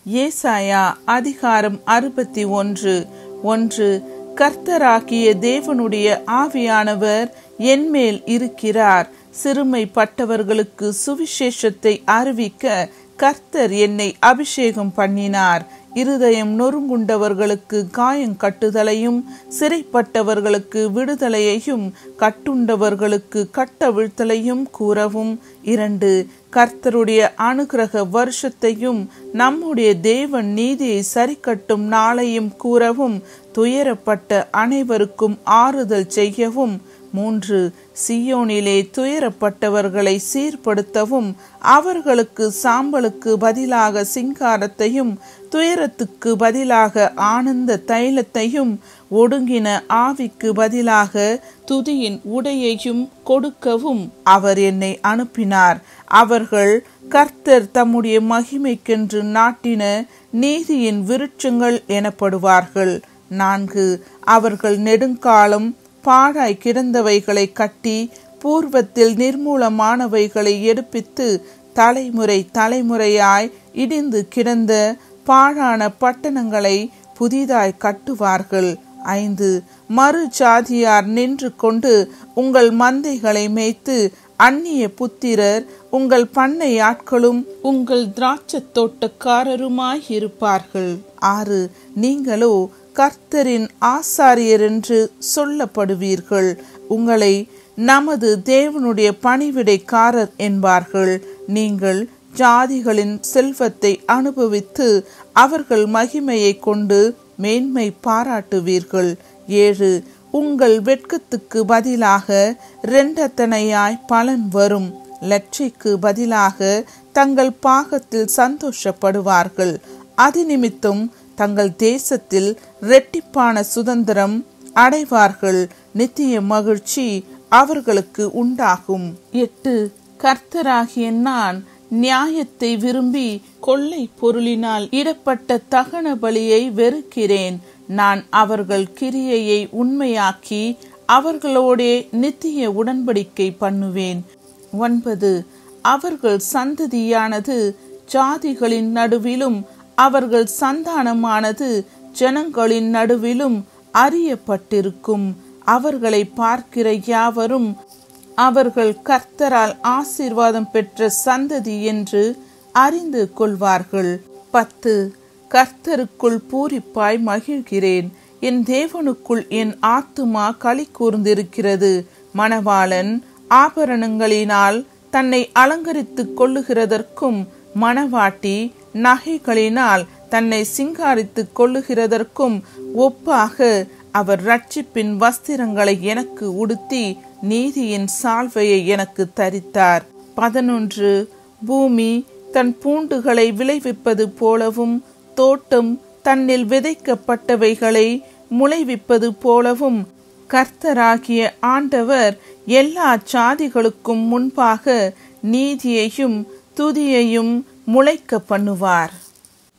ஏசாயா அதிகாரம் அறுபத்தி ஒன்று ஒன்று கர்த்தராகிய தேவனுடைய ஆவியானவர் என்மேல் இருக்கிறார் சிறுமைப்பட்டவர்களுக்கு சுவிசேஷத்தை அறிவிக்க கர்த்தர் என்னை அபிஷேகம் பண்ணினார் இருதயம் நொறுங்குண்டவர்களுக்கு காயம் கட்டுதலையும் சிறைப்பட்டவர்களுக்கு விடுதலையையும் கட்டுண்டவர்களுக்கு கட்டவிழ்த்தலையும் கூறவும் இரண்டு கர்த்தருடைய அனுகிரக வருஷத்தையும் நம்முடைய தேவன் நீதியை சரிக்கட்டும் நாளையும் கூறவும் துயரப்பட்ட அனைவருக்கும் ஆறுதல் செய்யவும் மூன்று சியோனிலே துயரப்பட்டவர்களை சீர்படுத்தவும் அவர்களுக்கு சாம்பலுக்கு பதிலாக சிங்காரத்தையும் துயரத்துக்கு பதிலாக ஆனந்த தைலத்தையும் ஒடுங்கின ஆவிக்கு பதிலாக துதியின் உடையையும் கொடுக்கவும் அவர் என்னை அனுப்பினார் அவர்கள் கர்த்தர் தம்முடைய மகிமைக்கென்று நாட்டின நீதியின் விருட்சங்கள் எனப்படுவார்கள் நான்கு அவர்கள் நெடுங்காலம் பாழாய் கிடந்தவைகளை கட்டி பூர்வத்தில் நிர்மூலமானவைகளை எடுப்பித்து தலைமுறை தலைமுறையாய் இடிந்து கிடந்த பாழான பட்டணங்களை புதிதாய் கட்டுவார்கள் ஐந்து மறு ஜாதியார் நின்று கொண்டு உங்கள் மந்தைகளை மேய்த்து அந்நிய புத்திரர் உங்கள் பண்ணை ஆட்களும் உங்கள் திராட்சை தோட்டக்காரருமாய் இருப்பார்கள் ஆறு நீங்களோ கர்த்தரின் ஆசாரியர் என்று சொல்லப்படுவீர்கள் உங்களை நமது தேவனுடைய பணிவிடைக்காரர் என்பார்கள் நீங்கள் ஜாதிகளின் செல்வத்தை அனுபவித்து அவர்கள் மகிமையை கொண்டு மேன்மை பாராட்டுவீர்கள் ஏழு உங்கள் வெட்கத்துக்கு பதிலாக ரெண்டத்தனையாய் பலன் வரும் லட்சைக்கு பதிலாக தங்கள் பாகத்தில் சந்தோஷப்படுவார்கள் அது நிமித்தம் தங்கள் தேசத்தில் இரட்டிப்பான சுதந்திரம் அடைவார்கள் நித்திய மகிழ்ச்சி அவர்களுக்கு உண்டாகும் எட்டு கர்த்தராகிய நான் நியாயத்தை விரும்பி கொள்ளை பொருளினால் இடப்பட்ட தகன பலியை வெறுக்கிறேன் நான் அவர்கள் கிரியையை உண்மையாக்கி அவர்களோடே நித்திய உடன்படிக்கை பண்ணுவேன் ஒன்பது அவர்கள் சந்ததியானது ஜாதிகளின் நடுவிலும் அவர்கள் சந்தானமானது ஜனங்களின் நடுவிலும் அறியப்பட்டிருக்கும் அவர்களை பார்க்கிற யாவரும் அவர்கள் கர்த்தரால் ஆசீர்வாதம் பெற்ற சந்ததி என்று அறிந்து கொள்வார்கள் பத்து கர்த்தருக்குள் பூரிப்பாய் மகிழ்கிறேன் என் தேவனுக்குள் என் ஆத்துமா களி கூர்ந்திருக்கிறது மணவாளன் ஆபரணங்களினால் தன்னை அலங்கரித்துக் கொள்ளுகிறதற்கும் மணவாட்டி நகைகளினால் தன்னை சிங்காரித்துக் கொள்ளுகிறதற்கும் ஒப்பாக அவர் ரட்சிப்பின் வஸ்திரங்களை எனக்கு உடுத்தி நீதியின் சால்வையை எனக்கு தரித்தார் பதினொன்று பூமி தன் பூண்டுகளை விளைவிப்பது போலவும் தோட்டம் தன்னில் விதைக்கப்பட்டவைகளை முளைவிப்பது போலவும் கர்த்தராகிய ஆண்டவர் எல்லா சாதிகளுக்கும் முன்பாக நீதியையும் துதியையும் முளைக்க பண்ணுவார்